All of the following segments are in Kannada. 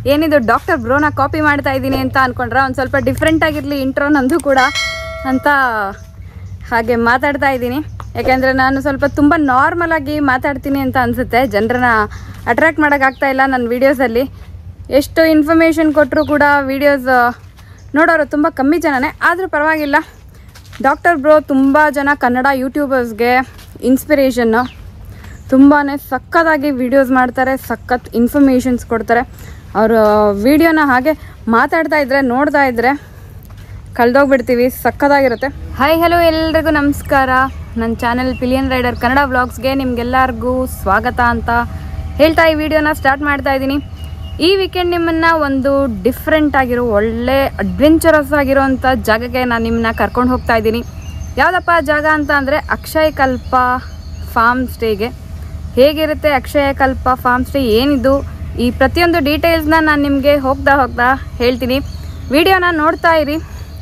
ಏನಿದು ಡಾಕ್ಟರ್ ಬ್ರೋನ ಕಾಪಿ ಮಾಡ್ತಾ ಇದ್ದೀನಿ ಅಂತ ಅನ್ಕೊಂಡ್ರೆ ಒಂದು ಸ್ವಲ್ಪ ಡಿಫ್ರೆಂಟ್ ಆಗಿರಲಿ ಇಂಟ್ರೋ ನಂದು ಕೂಡ ಅಂತ ಹಾಗೆ ಮಾತಾಡ್ತಾ ಇದ್ದೀನಿ ಯಾಕೆಂದರೆ ನಾನು ಸ್ವಲ್ಪ ತುಂಬ ನಾರ್ಮಲ್ ಆಗಿ ಮಾತಾಡ್ತೀನಿ ಅಂತ ಅನಿಸುತ್ತೆ ಜನರನ್ನ ಅಟ್ರ್ಯಾಕ್ಟ್ ಮಾಡೋಕ್ಕಾಗ್ತಾ ಇಲ್ಲ ನನ್ನ ವೀಡಿಯೋಸಲ್ಲಿ ಎಷ್ಟು ಇನ್ಫಾರ್ಮೇಷನ್ ಕೊಟ್ಟರು ಕೂಡ ವೀಡಿಯೋಸ್ ನೋಡೋರು ತುಂಬ ಕಮ್ಮಿ ಜನನೇ ಆದರೂ ಪರವಾಗಿಲ್ಲ ಡಾಕ್ಟರ್ ಬ್ರೋ ತುಂಬ ಜನ ಕನ್ನಡ ಯೂಟ್ಯೂಬರ್ಸ್ಗೆ ಇನ್ಸ್ಪಿರೇಷನ್ನು ತುಂಬಾ ಸಕ್ಕತ್ತಾಗಿ ವೀಡಿಯೋಸ್ ಮಾಡ್ತಾರೆ ಸಖತ್ ಇನ್ಫಾರ್ಮೇಷನ್ಸ್ ಕೊಡ್ತಾರೆ ಅವರು ವೀಡಿಯೋನ ಹಾಗೆ ಮಾತಾಡ್ತಾ ಇದ್ರೆ ನೋಡ್ತಾ ಇದ್ರೆ ಕಳೆದೋಗ್ಬಿಡ್ತೀವಿ ಸಕ್ಕತ್ತಾಗಿರುತ್ತೆ ಹಾಯ್ ಹಲೋ ಎಲ್ರಿಗೂ ನಮಸ್ಕಾರ ನನ್ನ ಚಾನೆಲ್ ಪಿಲಿಯನ್ ರೈಡರ್ ಕನ್ನಡ ವ್ಲಾಗ್ಸ್ಗೆ ನಿಮ್ಗೆಲ್ಲರಿಗೂ ಸ್ವಾಗತ ಅಂತ ಹೇಳ್ತಾ ಈ ವಿಡಿಯೋನ ಸ್ಟಾರ್ಟ್ ಮಾಡ್ತಾ ಇದ್ದೀನಿ ಈ ವೀಕೆಂಡ್ ನಿಮ್ಮನ್ನು ಒಂದು ಡಿಫ್ರೆಂಟ್ ಆಗಿರೋ ಒಳ್ಳೆ ಅಡ್ವೆಂಚರಸ್ ಆಗಿರೋಂಥ ಜಾಗಕ್ಕೆ ನಾನು ನಿಮ್ಮನ್ನ ಕರ್ಕೊಂಡು ಹೋಗ್ತಾ ಇದ್ದೀನಿ ಯಾವುದಪ್ಪ ಜಾಗ ಅಂತ ಅಂದರೆ ಅಕ್ಷಯ ಕಲ್ಪ ಫಾರ್ಮ್ ಸ್ಟೇಗೆ ಹೇಗಿರುತ್ತೆ ಅಕ್ಷಯ ಕಲ್ಪ ಫಾರ್ಮ್ ಸ್ಟೇ ಏನಿದು ಈ ಪ್ರತಿಯೊಂದು ಡೀಟೇಲ್ಸ್ನ ನಾನು ನಿಮಗೆ ಹೋಗ್ತಾ ಹೋಗ್ತಾ ಹೇಳ್ತೀನಿ ವಿಡಿಯೋನ ನೋಡ್ತಾ ಇರಿ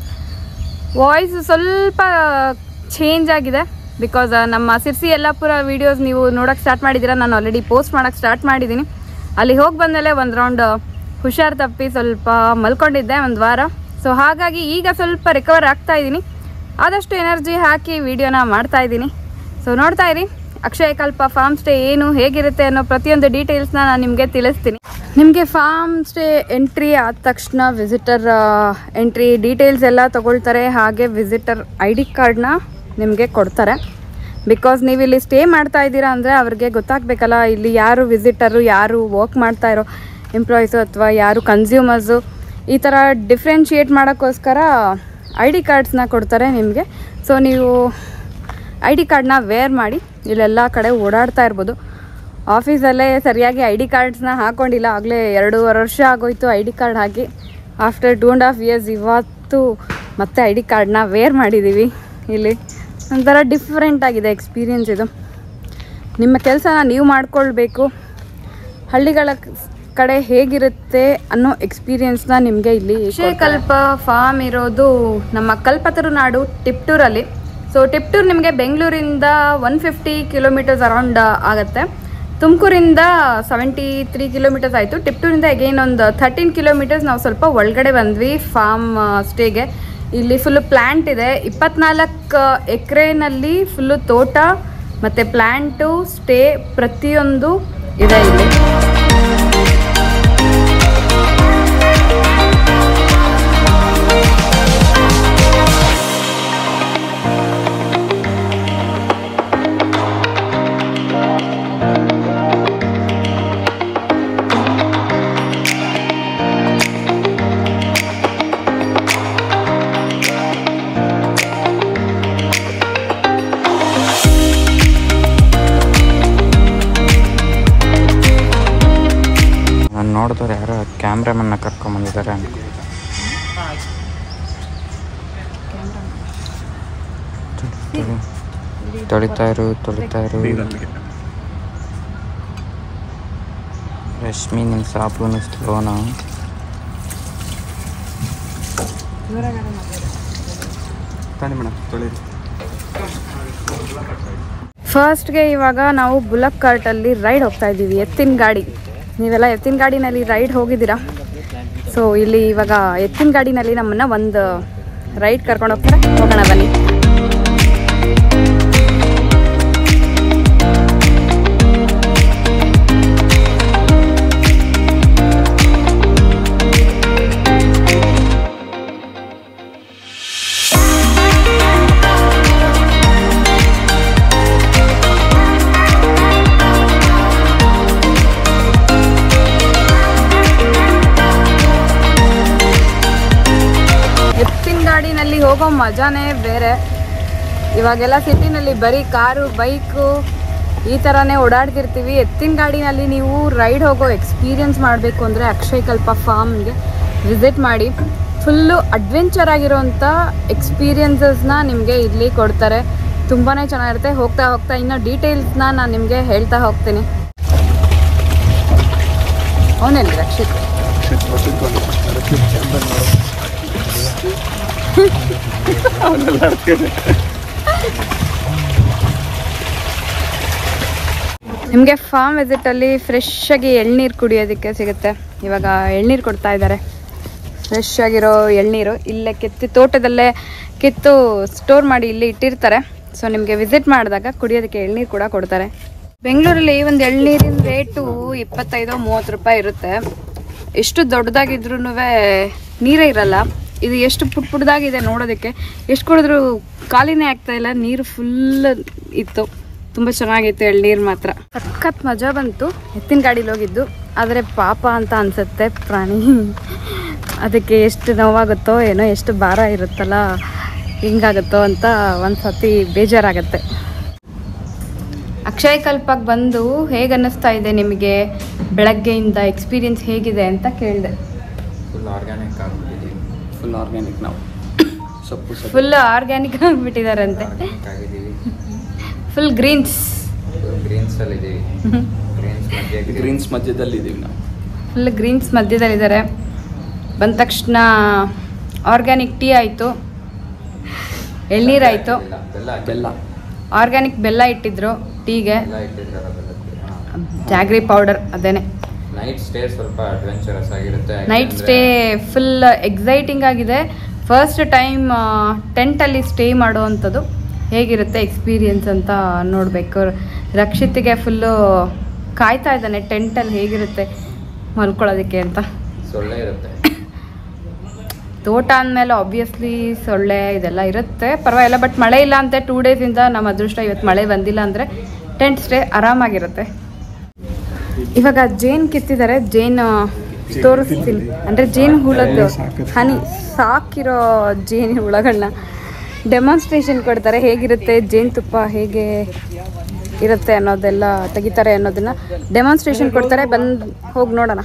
ವಾಯ್ಸ್ ಸ್ವಲ್ಪ ಚೇಂಜ್ ಆಗಿದೆ ಬಿಕಾಸ್ ನಮ್ಮ ಸಿರ್ಸಿ ಯಲ್ಲಾಪುರ ವೀಡಿಯೋಸ್ ನೀವು ನೋಡೋಕ್ಕೆ ಸ್ಟಾರ್ಟ್ ಮಾಡಿದ್ದೀರಾ ನಾನು ಆಲ್ರೆಡಿ ಪೋಸ್ಟ್ ಮಾಡೋಕ್ಕೆ ಸ್ಟಾರ್ಟ್ ಮಾಡಿದ್ದೀನಿ ಅಲ್ಲಿ ಹೋಗಿ ಬಂದಮೇಲೆ ಒಂದು ರೌಂಡ್ ಹುಷಾರು ತಪ್ಪಿ ಸ್ವಲ್ಪ ಮಲ್ಕೊಂಡಿದ್ದೆ ಒಂದು ವಾರ ಸೊ ಹಾಗಾಗಿ ಈಗ ಸ್ವಲ್ಪ ರಿಕವರ್ ಆಗ್ತಾ ಇದ್ದೀನಿ ಆದಷ್ಟು ಎನರ್ಜಿ ಹಾಕಿ ವಿಡಿಯೋನ ಮಾಡ್ತಾ ಇದ್ದೀನಿ ಸೊ ನೋಡ್ತಾ ಇರಿ ಅಕ್ಷಯ ಕಲ್ಪ ಫಾರ್ಮ್ ಸ್ಟೇ ಏನು ಹೇಗಿರುತ್ತೆ ಅನ್ನೋ ಪ್ರತಿಯೊಂದು ಡೀಟೇಲ್ಸ್ನ ನಾನು ನಿಮಗೆ ತಿಳಿಸ್ತೀನಿ ನಿಮಗೆ ಫಾರ್ಮ್ ಸ್ಟೇ ಎಂಟ್ರಿ ಆದ ತಕ್ಷಣ ವಿಸಿಟರ್ ಎಂಟ್ರಿ ಡೀಟೇಲ್ಸ್ ಎಲ್ಲ ತಗೊಳ್ತಾರೆ ಹಾಗೆ ವಿಸಿಟರ್ ಐ ಡಿ ಕಾರ್ಡ್ನ ನಿಮಗೆ ಕೊಡ್ತಾರೆ ಬಿಕಾಸ್ ನೀವು ಇಲ್ಲಿ ಸ್ಟೇ ಮಾಡ್ತಾ ಇದ್ದೀರಾ ಅಂದರೆ ಅವ್ರಿಗೆ ಗೊತ್ತಾಗಬೇಕಲ್ಲ ಇಲ್ಲಿ ಯಾರು ವಿಸಿಟರು ಯಾರು ವರ್ಕ್ ಮಾಡ್ತಾ ಇರೋ ಎಂಪ್ಲಾಯೀಸು ಅಥವಾ ಯಾರು ಕನ್ಸ್ಯೂಮರ್ಸು ಈ ಥರ ಡಿಫ್ರೆನ್ಶಿಯೇಟ್ ಮಾಡೋಕ್ಕೋಸ್ಕರ ಐ ಡಿ ಕಾರ್ಡ್ಸ್ನ ಕೊಡ್ತಾರೆ ನಿಮಗೆ ಸೊ ನೀವು ಐ ಡಿ ಕಾರ್ಡ್ನ ವೇರ್ ಮಾಡಿ ಇಲ್ಲೆಲ್ಲ ಕಡೆ ಓಡಾಡ್ತಾ ಇರ್ಬೋದು ಆಫೀಸಲ್ಲೇ ಸರಿಯಾಗಿ ಐ ಡಿ ಕಾರ್ಡ್ಸ್ನ ಹಾಕ್ಕೊಂಡಿಲ್ಲ ಆಗಲೇ ಎರಡೂವರೆ ವರ್ಷ ಆಗೋಯ್ತು ಐ ಡಿ ಕಾರ್ಡ್ ಹಾಕಿ after two and half years ಇವತ್ತು ಮತ್ತೆ ಐ ಡಿ ಕಾರ್ಡ್ನ ವೇರ್ ಮಾಡಿದ್ದೀವಿ ಇಲ್ಲಿ ಒಂಥರ ಡಿಫ್ರೆಂಟ್ ಆಗಿದೆ ಎಕ್ಸ್ಪೀರಿಯನ್ಸ್ ಇದು ನಿಮ್ಮ ಕೆಲಸನ ನೀವು ಮಾಡ್ಕೊಳ್ಬೇಕು ಹಳ್ಳಿಗಳ ಕಡೆ ಹೇಗಿರುತ್ತೆ ಅನ್ನೋ ಎಕ್ಸ್ಪೀರಿಯನ್ಸ್ನ ನಿಮಗೆ ಇಲ್ಲಿ ಕಲ್ಪ ಫಾರ್ಮ್ ಇರೋದು ನಮ್ಮ ಕಲ್ಪತರು ನಾಡು ಟಿಪ್ಟೂರಲ್ಲಿ ಸೊ ಟಿಪ್ಟೂರ್ ನಿಮಗೆ ಬೆಂಗಳೂರಿಂದ ಒನ್ ಫಿಫ್ಟಿ ಕಿಲೋಮೀಟರ್ಸ್ ಅರೌಂಡ್ ಆಗುತ್ತೆ ತುಮಕೂರಿಂದ ಸೆವೆಂಟಿ ತ್ರೀ ಕಿಲೋಮೀಟರ್ಸ್ ಆಯಿತು ಟಿಪ್ಟೂರಿಂದ ಅಗೈನ್ ಒಂದು ಥರ್ಟೀನ್ ಕಿಲೋಮೀಟರ್ಸ್ ನಾವು ಸ್ವಲ್ಪ ಒಳಗಡೆ ಬಂದ್ವಿ ಫಾರ್ಮ್ ಸ್ಟೇಗೆ ಇಲ್ಲಿ ಫುಲ್ಲು ಪ್ಲ್ಯಾಂಟ್ ಇದೆ ಇಪ್ಪತ್ನಾಲ್ಕು ಎಕರೆನಲ್ಲಿ ಫುಲ್ಲು ತೋಟ ಮತ್ತು ಪ್ಲ್ಯಾಂಟು ಸ್ಟೇ ಪ್ರತಿಯೊಂದು ಇದೆ ಇಲ್ಲಿ ನಾನು ನೋಡಿದವ್ರು ಯಾರೋ ಕ್ಯಾಮ್ರಾಮನ್ನ ಕರ್ಕೊಂಬಂದಿದ್ದಾರೆ ಅನ್ಕೊ ತೊಳಿತಾ ಇರು ತೊಳಿತಾ ಇರು ರಶ್ಮಿ ನಿನ್ನ ಸಾಬೂನು ಸ್ಲೋನಾ ತಾನೇ ಮೇಡಮ್ ತೊಳೀರಿ ಫಸ್ಟ್ಗೆ ಇವಾಗ ನಾವು ಬುಲಕ್ ಕಾರ್ಟಲ್ಲಿ ರೈಡ್ ಹೋಗ್ತಾ ಇದ್ದೀವಿ ಎತ್ತಿನ ಗಾಡಿ ನೀವೆಲ್ಲ ಎತ್ತಿನ ಗಾಡಿನಲ್ಲಿ ರೈಡ್ ಹೋಗಿದ್ದೀರಾ ಸೊ ಇಲ್ಲಿ ಇವಾಗ ಎತ್ತಿನ ಗಾಡಿನಲ್ಲಿ ನಮ್ಮನ್ನು ಒಂದು ರೈಡ್ ಕರ್ಕೊಂಡು ಹೋಗ್ತಾರೆ ಹೋಗೋಣ ಬನ್ನಿ ಎತ್ತಿನ ಗಾಡಿನಲ್ಲಿ ಹೋಗೋ ಮಜಾನೇ ಬೇರೆ ಇವಾಗೆಲ್ಲ ಸಿಟಿನಲ್ಲಿ ಬರೀ ಕಾರು ಬೈಕು ಈ ಥರನೇ ಓಡಾಡ್ತಿರ್ತೀವಿ ಎತ್ತಿನ ಗಾಡಿನಲ್ಲಿ ನೀವು ರೈಡ್ ಹೋಗೋ ಎಕ್ಸ್ಪೀರಿಯನ್ಸ್ ಮಾಡಬೇಕು ಅಂದರೆ ಅಕ್ಷಯ್ ಕಲ್ಪ ಫಾರ್ಮ್ಗೆ ವಿಸಿಟ್ ಮಾಡಿ ಫುಲ್ಲು ಅಡ್ವೆಂಚರ್ ಆಗಿರೋಂಥ ಎಕ್ಸ್ಪೀರಿಯನ್ಸಸ್ನ ನಿಮಗೆ ಇಲ್ಲಿ ಕೊಡ್ತಾರೆ ತುಂಬಾ ಚೆನ್ನಾಗಿರುತ್ತೆ ಹೋಗ್ತಾ ಹೋಗ್ತಾ ಇನ್ನೂ ಡೀಟೇಲ್ಸ್ನ ನಾನು ನಿಮಗೆ ಹೇಳ್ತಾ ಹೋಗ್ತೀನಿ ಅವನಲ್ಲಿ ರಕ್ಷಿತ್ ನಿಮಗೆ ಫಾರ್ಮ್ ವಿಸಿಟಲ್ಲಿ ಫ್ರೆಶ್ ಆಗಿ ಎಳ್ನೀರು ಕುಡಿಯೋದಕ್ಕೆ ಸಿಗುತ್ತೆ ಇವಾಗ ಎಳ್ನೀರು ಕೊಡ್ತಾ ಇದ್ದಾರೆ ಫ್ರೆಶ್ ಆಗಿರೋ ಎಳ್ನೀರು ಇಲ್ಲೇ ಕಿತ್ತು ತೋಟದಲ್ಲೇ ಕಿತ್ತು ಸ್ಟೋರ್ ಮಾಡಿ ಇಲ್ಲಿ ಇಟ್ಟಿರ್ತಾರೆ ಸೊ ನಿಮಗೆ ವಿಸಿಟ್ ಮಾಡಿದಾಗ ಕುಡಿಯೋದಕ್ಕೆ ಎಳ್ನೀರು ಕೂಡ ಕೊಡ್ತಾರೆ ಬೆಂಗಳೂರಲ್ಲಿ ಒಂದು ಎಳ್ನೀರಿನ ರೇಟು ಇಪ್ಪತ್ತೈದು ಮೂವತ್ತು ರೂಪಾಯಿ ಇರುತ್ತೆ ಎಷ್ಟು ದೊಡ್ಡದಾಗಿದ್ರೂ ನೀರೇ ಇರಲ್ಲ ಇದು ಎಷ್ಟು ಪುಟ್ ಪುಟ್ಟದಾಗಿದೆ ನೋಡೋದಕ್ಕೆ ಎಷ್ಟು ಕುಡಿದ್ರೂ ಖಾಲಿನೇ ಆಗ್ತಾ ಇಲ್ಲ ನೀರು ಫುಲ್ ಇತ್ತು ತುಂಬ ಚೆನ್ನಾಗಿತ್ತು ಎಳ್ನೀರು ಮಾತ್ರ ಸಖತ್ ಮಜಾ ಬಂತು ಎತ್ತಿನ ಗಾಡೀಲಿ ಹೋಗಿದ್ದು ಆದರೆ ಪಾಪ ಅಂತ ಅನ್ಸುತ್ತೆ ಪ್ರಾಣಿ ಅದಕ್ಕೆ ಎಷ್ಟು ನೋವಾಗುತ್ತೋ ಏನೋ ಎಷ್ಟು ಭಾರ ಇರುತ್ತಲ್ಲ ಹಿಂಗಾಗುತ್ತೋ ಅಂತ ಒಂದು ಸತಿ ಬೇಜಾರಾಗತ್ತೆ ಅಕ್ಷಯ ಕಲ್ಪಕ್ಕೆ ಬಂದು ಹೇಗೆ ಅನ್ನಿಸ್ತಾ ಇದೆ ನಿಮಗೆ ಬೆಳಗ್ಗೆಯಿಂದ ಎಕ್ಸ್ಪೀರಿಯನ್ಸ್ ಹೇಗಿದೆ ಅಂತ ಕೇಳಿದೆ ಫುಲ್ ಆರ್ಗ್ಯಾನಿಕ್ ಆಗಿಬಿಟ್ಟಿದ್ದೀವಿ ಫುಲ್ ಆರ್ಗ್ಯಾನಿಕ್ ನಾವು ಸೊಪ್ಪು ಸೊಪ್ಪು ಫುಲ್ ಆರ್ಗ್ಯಾನಿಕ್ ಆಗಿಬಿಟ್ಟಿದಾರಂತೆ ಆರ್ಗ್ಯಾನಿಕ್ ಆಗಿದ್ದೀವಿ ಫುಲ್ ಗ್ರೀನ್ಸ್ ಫುಲ್ ಗ್ರೀನ್ಸಲ್ಲಿದ್ದೀವಿ ಗ್ರೀನ್ಸ್ ಮಧ್ಯೆ ಗ್ರೀನ್ಸ್ ಮಧ್ಯದಲ್ಲಿದ್ದೀವಿ ನಾವು ಫುಲ್ ಗ್ರೀನ್ಸ್ ಮಧ್ಯದಲ್ಲಿದ್ದಾರೆ ಬಂದ ತಕ್ಷಣ ಆರ್ಗ್ಯಾನಿಕ್ ಟೀ ಆಯಿತು ಎಳ್ನೀರಾಯಿತು ಬೆಲ್ಲ ಬೆಲ್ಲ ಬೆಲ್ಲ ಆರ್ಗ್ಯಾನಿಕ್ ಬೆಲ್ಲ ಇಟ್ಟಿದ್ರು ಟೀಗೆ ಬೆಲ್ಲ ಇಟ್ಟಿದ್ದಾರೆ ಬೆಲ್ಲಕ್ಕೆ ಜಾಗ್ರಿ ಪೌಡರ್ ಅದೇನೆ ನೈಟ್ ಸ್ಟೇ ಸ್ವಲ್ಪ ಅಡ್ವೆಂಚರಸ್ ಆಗಿರುತ್ತೆ ನೈಟ್ ಸ್ಟೇ ಫುಲ್ ಎಕ್ಸೈಟಿಂಗ್ ಆಗಿದೆ ಫಸ್ಟ್ ಟೈಮ್ ಟೆಂಟಲ್ಲಿ ಸ್ಟೇ ಮಾಡುವಂಥದ್ದು ಹೇಗಿರುತ್ತೆ ಎಕ್ಸ್ಪೀರಿಯನ್ಸ್ ಅಂತ ನೋಡಬೇಕು ರಕ್ಷಿತಿಗೆ ಫುಲ್ಲು ಕಾಯ್ತಾ ಇದ್ದಾನೆ ಟೆಂಟಲ್ಲಿ ಹೇಗಿರುತ್ತೆ ಮಲ್ಕೊಳ್ಳೋದಕ್ಕೆ ಅಂತ ಸೊಳ್ಳೆ ಇರುತ್ತೆ ತೋಟ ಅಂದಮೇಲೆ ಆಬ್ವಿಯಸ್ಲಿ ಸೊಳ್ಳೆ ಇದೆಲ್ಲ ಇರುತ್ತೆ ಪರವಾಗಿಲ್ಲ ಬಟ್ ಮಳೆ ಇಲ್ಲ ಅಂತೆ ಟೂ ಡೇಸಿಂದ ನಮ್ಮ ಅದೃಷ್ಟ ಇವತ್ತು ಮಳೆ ಬಂದಿಲ್ಲ ಅಂದರೆ ಟೆಂಟ್ ಸ್ಟೇ ಆರಾಮಾಗಿರುತ್ತೆ ಇವಾಗ ಜೇನ್ ಕಿತ್ತಿದ್ದಾರೆ ಜೇನ್ ತೋರಿಸ್ತೀನಿ ಅಂದರೆ ಜೇನು ಹುಳದ್ದು ಹನಿ ಸಾಕಿರೋ ಜೇನು ಹುಳಗಳನ್ನ ಡೆಮಾನ್ಸ್ಟ್ರೇಷನ್ ಕೊಡ್ತಾರೆ ಹೇಗಿರುತ್ತೆ ಜೇನುತುಪ್ಪ ಹೇಗೆ ಇರುತ್ತೆ ಅನ್ನೋದೆಲ್ಲ ತೆಗಿತಾರೆ ಅನ್ನೋದನ್ನ ಡೆಮಾನ್ಸ್ಟ್ರೇಷನ್ ಕೊಡ್ತಾರೆ ಬಂದು ಹೋಗಿ ನೋಡೋಣ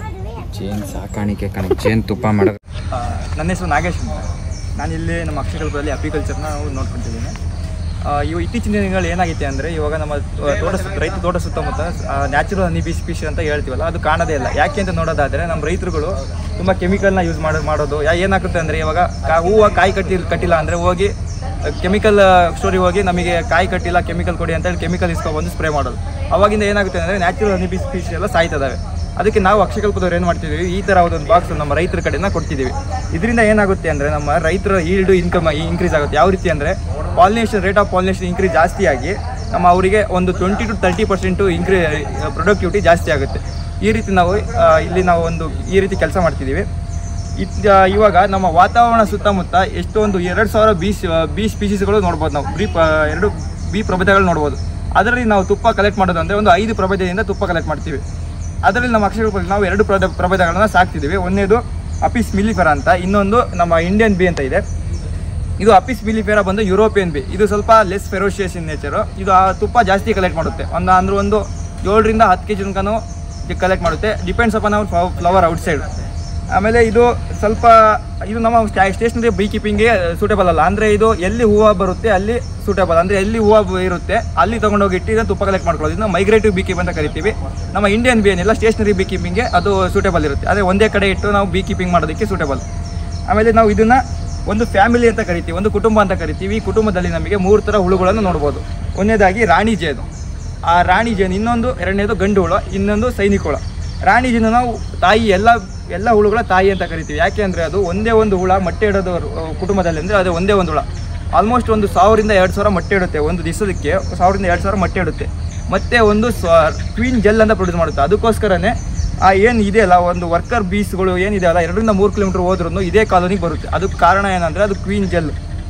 ಜೇನ್ ಸಾಕಾಣಿಕೆ ಕಣಕ್ಕೆ ಜೇನ್ ತುಪ್ಪ ಮಾಡೋದು ಆ, ನನ್ನ ಹೆಸರು ನಾಗೇಶ್ ಅಂತ ನಾನಿಲ್ಲಿ ನಮ್ಮ ಅಕ್ಷರಕಲ್ಪದಲ್ಲಿ ಅಪಿಕಲ್ಚರ್ನ ನೋಡ್ಕೊತಿದ್ದೀನಿ ಇವು ಇತ್ತೀಚಿನ ದಿನಗಳು ಏನಾಗಿದೆ ಅಂದರೆ ಇವಾಗ ನಮ್ಮ ತೋ- ತೋಟ ಸುತ್ತ ರೈತ ತೋಟ ಸುತ್ತಮುತ್ತ ನ್ಯಾಚುರಲ್ ಹನಿ ಬೀಸ್ ಫಿಶ್ ಅಂತ ಹೇಳ್ತೀವಲ್ಲ ಅದು ಕಾಣದೇ ಇಲ್ಲ ಯಾಕೆ ಅಂತ ನೋಡೋದಾದರೆ ನಮ್ಮ ರೈತರುಗಳು ತುಂಬ ಕೆಮಿಕಲ್ನ ಯೂಸ್ ಮಾಡೋ ಮಾಡೋದು ಯಾ ಏನಾಗುತ್ತೆ ಅಂದರೆ ಇವಾಗ ಕಾ ಹೂವು ಕಾಯಿ ಕಟ್ಟಿ ಕಟ್ಟಿಲ್ಲ ಅಂದರೆ ಹೋಗಿ ಕೆಮಿಕಲ್ ಸ್ಟೋರಿಗೆ ಹೋಗಿ ನಮಗೆ ಕಾಯಿ ಕಟ್ಟಿಲ್ಲ ಕೆಮಿಕಲ್ ಕೊಡಿ ಅಂತೇಳಿ ಕೆಮಿಕಲ್ ಇಸ್ಕೊಬಂದು ಸ್ಪ್ರೇ ಮಾಡೋದು ಅವಾಗಿಂದ ಏನಾಗುತ್ತೆ ಅಂದರೆ ನ್ಯಾಚುರಲ್ ಹನಿ ಬೀಸ್ ಫಿಶ್ ಎಲ್ಲ ಸಾಯ್ತದಾವೆ ಅದಕ್ಕೆ ನಾವು ಅಕ್ಷಯಕಲ್ಪದವ್ರು ಏನು ಮಾಡ್ತಿದ್ದೀವಿ ಈ ಥರ ಒಂದು ಬಾಕ್ಸ್ ನಮ್ಮ ರೈತರ ಕಡೆಯಿಂದ ಕೊಡ್ತಿದ್ದೀವಿ ಇದರಿಂದ ಏನಾಗುತ್ತೆ ಅಂದರೆ ನಮ್ಮ ರೈತರ ಈಲ್ಡು ಇನ್ಕಮ್ ಇನ್ಕ್ರೀಸ್ ಆಗುತ್ತೆ ಯಾವ ರೀತಿ ಅಂದರೆ pollination rate of pollination increase ಜಾಸ್ತಿ ಆಗಿ ನಮ್ಮ ಅವರಿಗೆ ಒಂದು twenty to thirty percent increase productivity ಜಾಸ್ತಿ ಆಗುತ್ತೆ ಈ ರೀತಿ ನಾವು ಆ, ಇಲ್ಲಿ ನಾವು ಒಂದು ಈ ರೀತಿ ಕೆಲಸ ಮಾಡ್ತಿದ್ದೀವಿ ಇದ್ ಇವಾಗ ನಮ್ಮ ವಾತಾವರಣ ಸುತ್ತಮುತ್ತ ಎಷ್ಟೊಂದು ಎರಡು ಸಾವಿರ ಬಿ ಬಿ ಸ್ಪೀಸೀಸ್ಗಳು ನೋಡ್ಬೋದು ನಾವು ಬಿ ಪ- ಎರಡು ಬಿ ಪ್ರಭೇದಗಳು ನೋಡ್ಬೋದು ಅದರಲ್ಲಿ ನಾವು ತುಪ್ಪ ಕಲೆಕ್ಟ್ ಮಾಡೋದು ಅಂದರೆ ಒಂದು ಐದು ಪ್ರಭೇದದಿಂದ ತುಪ್ಪ ಕಲೆಕ್ಟ್ ಮಾಡ್ತೀವಿ ಅದರಲ್ಲಿ ನಮ್ಮ ಅಕ್ಷರಗಳಲ್ಲಿ ನಾವು ಎರಡು ಪ್ರಭೇದ ಪ್ರಭೇದಗಳನ್ನ ಸಾಕ್ತಿದ್ದೀವಿ ಒಂದನೇದು ಅಪಿಸ್ ಮಿಲಿಫೆರ ಅಂತ ಇನ್ನೊಂದು ನಮ್ಮ ಇಂಡಿಯನ್ ಬಿ ಅಂತ ಇದೆ ಇದು ಅಪಿಸ್ ಮಿಲಿಫೆರ ಬಂದು ಯುರೋಪಿಯನ್ ಬಿ ಇದು ಸ್ವಲ್ಪ ಲೆಸ್ ಫೆರೋಷಿಯಸ್ ಇನ್ ನೇಚರು ಇದು ಆ ತುಪ್ಪ ಜಾಸ್ತಿ ಕಲೆಕ್ಟ್ ಮಾಡುತ್ತೆ ಒಂದು ಅಂದ್ರೆ ಒಂದು ಏಳರಿಂದ ಹತ್ತು ಕೆ ಜಿ ತನಕನೂ ಕಲೆಕ್ಟ್ ಮಾಡುತ್ತೆ ಡಿಪೆಂಡ್ಸ್ ಅಪಾನ್ ಅವರ್ ಫ್ಲವರ್ ಔಟ್ಸೈಡ್ ಆಮೇಲೆ ಇದು ಸ್ವಲ್ಪ ಇದು ನಮ್ಮ ಸ್ಟೇಷನರಿ ಬೀ ಕೀಪಿಂಗ್ಗೆ ಸೂಟೇಬಲ್ ಅಲ್ಲ ಅಂದರೆ ಇದು ಎಲ್ಲಿ ಹೂವು ಬರುತ್ತೆ ಅಲ್ಲಿ ಸೂಟೇಬಲ್ ಅಂದರೆ ಎಲ್ಲಿ ಹೂವು ಇರುತ್ತೆ ಅಲ್ಲಿ ತೊಗೊಂಡೋಗಿ ಇಟ್ಟು ಇದನ್ನ ತುಪ್ಪ ಕಲೆಕ್ಟ್ ಮಾಡ್ಕೊಳ್ಳೋದು ಇದನ್ನ ಮೈಗ್ರೇಟಿವ್ ಬೀ ಕೀಪ್ ಅಂತ ಕರಿತೀವಿ ನಮ್ಮ ಇಂಡಿಯನ್ ಬಿ ಏನಿಲ್ಲ ಸ್ಟೇಷನರಿ ಬೀ ಕೀಪಿಂಗ್ಗೆ ಅದು ಸೂಟೇಬಲ್ ಇರುತ್ತೆ ಆದರೆ ಒಂದೇ ಕಡೆ ಇಟ್ಟು ನಾವು ಬೀ ಕೀಪಿಂಗ್ ಮಾಡೋದಕ್ಕೆ ಸೂಟೇಬಲ್ ಆಮೇಲೆ ನಾವು ಇದನ್ನ ಒಂದು ಫ್ಯಾಮಿಲಿ ಅಂತ ಕರಿತೀವಿ ಒಂದು ಕುಟುಂಬ ಅಂತ ಕರಿತೀವಿ ಈ ಕುಟುಂಬದಲ್ಲಿ ನಮಗೆ ಮೂರು ಥರ ಹುಳುಗಳನ್ನು ನೋಡ್ಬೋದು ಒಂದನೇದಾಗಿ ರಾಣಿ ಜೇನು ಆ ರಾಣಿ ಜೇನು ಇನ್ನೊಂದು ಎರಡನೇದು ಗಂಡು ಹುಳು ಇನ್ನೊಂದು ಸೈನಿಕ ಹುಳ ರಾಣಿ ಜೇನು ನಾವು ತಾಯಿ ಎಲ್ಲ ಎಲ್ಲ ಹುಳುಗಳ ತಾಯಿ ಅಂತ ಕರಿತೀವಿ ಯಾಕೆ ಅಂದರೆ ಅದು ಒಂದೇ ಒಂದು ಹುಳ ಮೊಟ್ಟೆ ಇಡೋದು ಆ, ಕುಟುಂಬದಲ್ಲಿ ಅಂದರೆ ಅದು ಒಂದೇ ಒಂದು ಹುಳ ಆಲ್ಮೋಸ್ಟ್ ಒಂದು ಸಾವಿರದಿಂದ ಎರಡು ಸಾವಿರ ಮೊಟ್ಟೆ ಇಡುತ್ತೆ ಒಂದು ದಿವಸಕ್ಕೆ ಸಾವಿರದಿಂದ ಎರಡು ಸಾವಿರ ಮೊಟ್ಟೆ ಇಡುತ್ತೆ ಮತ್ತೆ ಒಂದು ಸ್ವ ಕ್ವೀನ್ ಜೆಲ್ ಅಂತ ಪ್ರೊಡ್ಯೂಸ್ ಮಾಡುತ್ತೆ ಅದಕ್ಕೋಸ್ಕರನೇ ಆ ಏನು ಇದೆಯಲ್ಲ ಒಂದು ವರ್ಕರ್ ಬೀಸ್ಗಳು ಏನಿದೆ ಅಲ್ಲ ಎರಡರಿಂದ ಮೂರು ಕಿಲೋಮೀಟರ್ ಹೋದ್ರೂ ಇದೇ ಕಾಲೋನಿಗೆ ಬರುತ್ತೆ ಅದಕ್ಕೆ ಕಾರಣ ಏನಂದರೆ ಅದು ಕ್ವೀನ್ ಜೆಲ್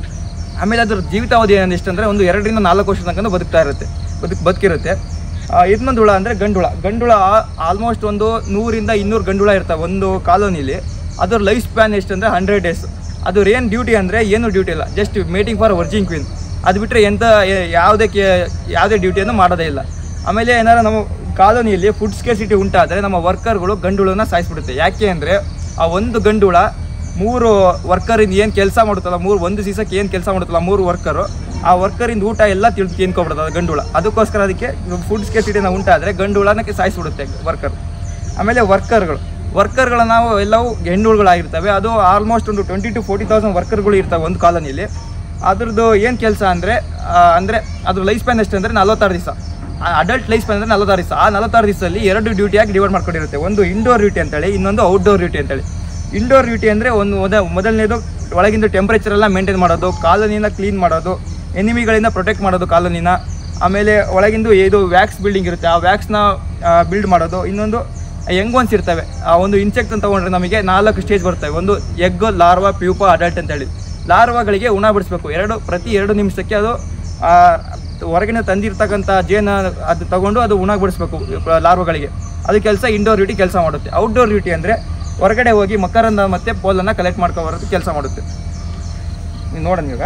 ಆಮೇಲೆ ಅದ್ರ ಜೀವಿತಾವಧಿ ಏನು ಎಷ್ಟಂದರೆ ಒಂದು ಎರಡರಿಂದ ನಾಲ್ಕು ವರ್ಷ ತನಕ ಬದುಕ್ತಾ ಇರುತ್ತೆ ಬದುಕು ಬದುಕಿರುತ್ತೆ ಆ, ಇನ್ನೊಂದು ಹುಳ ಅಂದರೆ ಗಂಡುಳ ಗಂಡುಳ ಆಲ್ಮೋಸ್ಟ್ ಒಂದು ನೂರಿಂದ ಇನ್ನೂರು ಗಂಡುಳ ಇರ್ತವೆ ಒಂದು ಕಾಲೋನಿಲಿ ಅದ್ರ ಲೈಫ್ ಸ್ಪ್ಯಾನ್ ಎಷ್ಟು ಅಂದರೆ ಹಂಡ್ರೆಡ್ ಡೇಸ್ ಅದ್ರ ಏನು ಡ್ಯೂಟಿ ಅಂದರೆ ಏನು ಡ್ಯೂಟಿ ಇಲ್ಲ just mating for virgin queen ಅದು ಬಿಟ್ಟರೆ ಎಂಥ ಯ- ಯಾವುದೇ ಕೆ ಯಾವುದೇ ಡ್ಯೂಟಿಯನ್ನು ಮಾಡೋದೇ ಇಲ್ಲ ಆಮೇಲೆ ಏನಾರ ನಮ್ಮ ಕಾಲೋನಿಯಲ್ಲಿ ಫುಡ್ ಸ್ಕೇಸಿಟಿ ಉಂಟಾದರೆ ನಮ್ಮ ವರ್ಕರ್ಗಳು ಗಂಡುಳನ್ನ ಸಾಯಿಸ್ಬಿಡುತ್ತೆ ಯಾಕೆ ಅಂದರೆ ಆ ಒಂದು ಗಂಡುಳ ಮೂರು ವರ್ಕರಿಂದ ಏನು ಕೆಲಸ ಮಾಡುತ್ತಲ್ಲ ಮೂರು ಒಂದು ಸೀಸಕ್ಕೆ ಏನು ಕೆಲಸ ಮಾಡುತ್ತಲ್ಲ ಮೂರು ವರ್ಕರು ಆ ವರ್ಕರಿಂದ ಊಟ ಎಲ್ಲ ತಿಳ್ದು ತಿನ್ಕೊಬಿಡುತ್ತೆ ಅದು ಗಂಡುಳ ಅದಕ್ಕೋಸ್ಕರ ಅದಕ್ಕೆ ಫುಡ್ ಸ್ಕೇಸಿಟಿನ ಉಂಟಾದರೆ ಗಂಡುಳನಕ್ಕೆ ಸಾಯಿಸ್ಬಿಡುತ್ತೆ ವರ್ಕರ್ ಆಮೇಲೆ ವರ್ಕರ್ಗಳು ವರ್ಕರ್ಗಳು ನಾವು ಎಲ್ಲವೂ ಹೆಣ್ಣುಗಳಾಗಿರ್ತವೆ ಅದು ಆಲ್ಮೋಸ್ಟ್ ಒಂದು ಟ್ವೆಂಟಿ ಟು ಫೋರ್ಟಿ ತೌಸಂಡ್ ವರ್ಕರ್ಗಳು ಇರ್ತವೆ ಒಂದು ಕಾಲೋನಿಯಲ್ಲಿ ಅದ್ರದ್ದು ಏನು ಕೆಲಸ ಅಂದರೆ ಅಂದರೆ ಅದ್ರ ಲೈಫ್ ಸ್ಪ್ಯಾನ್ ಎಷ್ಟು ಅಂದರೆ ನಲ್ವತ್ತಾರು ದಿವಸ ಅಡಲ್ಟ್ ಲೈಫ್ ಅಂದರೆ ನಲವತ್ತಾರು ದಿವಸ ಆ ನಲವತ್ತಾರು ದಿವಸದಲ್ಲಿ ಎರಡು ಡ್ಯೂಟಿಯಾಗಿ ಡಿವೈಡ್ ಮಾಡ್ಕೊಂಡಿರುತ್ತೆ ಒಂದು ಇಂಡೋರ್ ಡ್ಯೂಟಿ ಅಂತೇಳಿ ಇನ್ನೊಂದು ಔಟ್ಡೋರ್ ಡ್ಯೂಟಿ ಅಂತೇಳಿ ಇಂಡೋರ್ ಡ್ಯೂಟಿ ಅಂದರೆ ಒಂದು ಮೊದ ಮೊದಲನೇದು ಒಳಗಿಂದ ಟೆಂಪ್ರೇಚರ್ ಎಲ್ಲ ಮೇಂಟೈನ್ ಮಾಡೋದು ಕಾಲೋನಿನ ಕ್ಲೀನ್ ಮಾಡೋದು ಎನಿಮಿಗಳಿಂದ ಪ್ರೊಟೆಕ್ಟ್ ಮಾಡೋದು ಕಾಲೋನಿನ ಆಮೇಲೆ ಒಳಗಿಂದು ಇದು ವ್ಯಾಕ್ಸ್ ಬಿಲ್ಡಿಂಗ್ ಇರುತ್ತೆ ಆ ವ್ಯಾಕ್ಸ್ನ ಬಿಲ್ಡ್ ಮಾಡೋದು ಇನ್ನೊಂದು ಯಂಗ್ ಒನ್ಸ್ ಇರ್ತವೆ ಆ ಒಂದು ಇನ್ಸೆಕ್ಟ್ ಅಂತ ತಗೊಂಡ್ರೆ ನಮಗೆ ನಾಲ್ಕು ಸ್ಟೇಜ್ ಬರ್ತವೆ ಒಂದು ಎಗ್ ಲಾರ್ವಾ ಪ್ಯೂಪ ಅಡಲ್ಟ್ ಅಂತೇಳಿ ಲಾರ್ವಾಗಳಿಗೆ ಉಣ ಬಿಡಿಸ್ಬೇಕು ಎರಡು ಪ್ರತಿ ಎರಡು ನಿಮಿಷಕ್ಕೆ ಅದು ಆ, ಹೊರಗಿನ ತಂದಿರ್ತಕ್ಕಂಥ ಜೇನು ಅದು ತಗೊಂಡು ಅದು ಉಣ ಬಿಡಿಸ್ಬೇಕು ಲಾರ್ವಾಗಳಿಗೆ ಅದು ಕೆಲಸ ಇಂಡೋರ್ ಡ್ಯೂಟಿ ಕೆಲಸ ಮಾಡುತ್ತೆ ಔಟ್ಡೋರ್ ಡ್ಯೂಟಿ ಅಂದರೆ ಹೊರಗಡೆ ಹೋಗಿ ಮಕರಂದ ಮತ್ತು ಪೋಲನ್ನು ಕಲೆಕ್ಟ್ ಮಾಡ್ಕೊ ಬರೋದು ಕೆಲಸ ಮಾಡುತ್ತೆ ನೀವು ನೋಡೋಣ ಇವಾಗ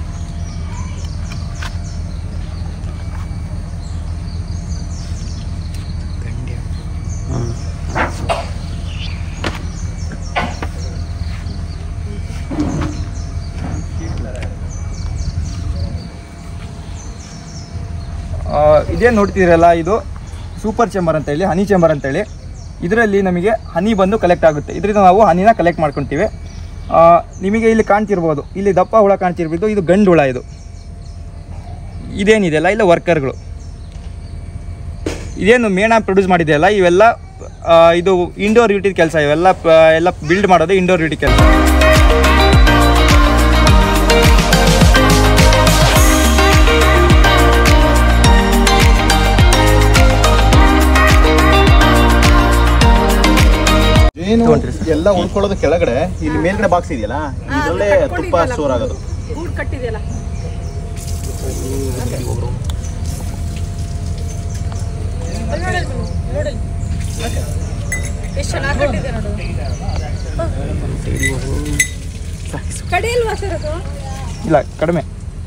ಆ, ಇದೇನು ನೋಡ್ತಿದ್ದೀರಲ್ಲ ಇದು ಸೂಪರ್ ಚೇಂಬರ್ ಅಂತ ಹೇಳಿ ಹನಿ ಚೇಂಬರ್ ಅಂತ ಹೇಳಿ ಇದರಲ್ಲಿ ನಮಗೆ ಹನಿ ಬಂದು ಕಲೆಕ್ಟ್ ಆಗುತ್ತೆ ಇದರಿಂದ ನಾವು ಹನಿನ ಕಲೆಕ್ಟ್ ಮಾಡ್ಕೊತೀವಿ ಆ, ನಿಮಗೆ ಇಲ್ಲಿ ಕಾಣ್ತಿರ್ಬೋದು ಇಲ್ಲಿ ದಪ್ಪ ಹುಳ ಕಾಣ್ತಿರ್ಬೋದು ಇದು ಗಂಡು ಹುಳ ಇದು ಇದೇನಿದೆಯಲ್ಲ ಇಲ್ಲ ವರ್ಕರ್ಗಳು ಇದೇನು ಮೇಣ ಪ್ರೊಡ್ಯೂಸ್ ಮಾಡಿದೆಯಲ್ಲ ಇವೆಲ್ಲ ಆ, ಇದು ಇಂಡೋರ್ ಡ್ಯೂಟಿ ಕೆಲಸ ಇವೆಲ್ಲ ಪ- ಎಲ್ಲ ಬಿಲ್ಡ್ ಮಾಡೋದು ಇಂಡೋರ್ ಡ್ಯೂಟಿ ಕೆಲಸ ಏನು ಎಲ್ಲ ಉಳ್ಕೊಳ್ಳೋದು ಕೆಳಗಡೆ ಇಲ್ಲಿ ಮೇಲ್ಗಡೆ ಬಾಕ್ಸ್ ಇದೆಯಲ್ಲ ಇದರಲ್ಲೇ ತುಪ್ಪ ಸ್ಟೋರ್ ಆಗೋದು ಇಲ್ಲ ಕಡಿಮೆ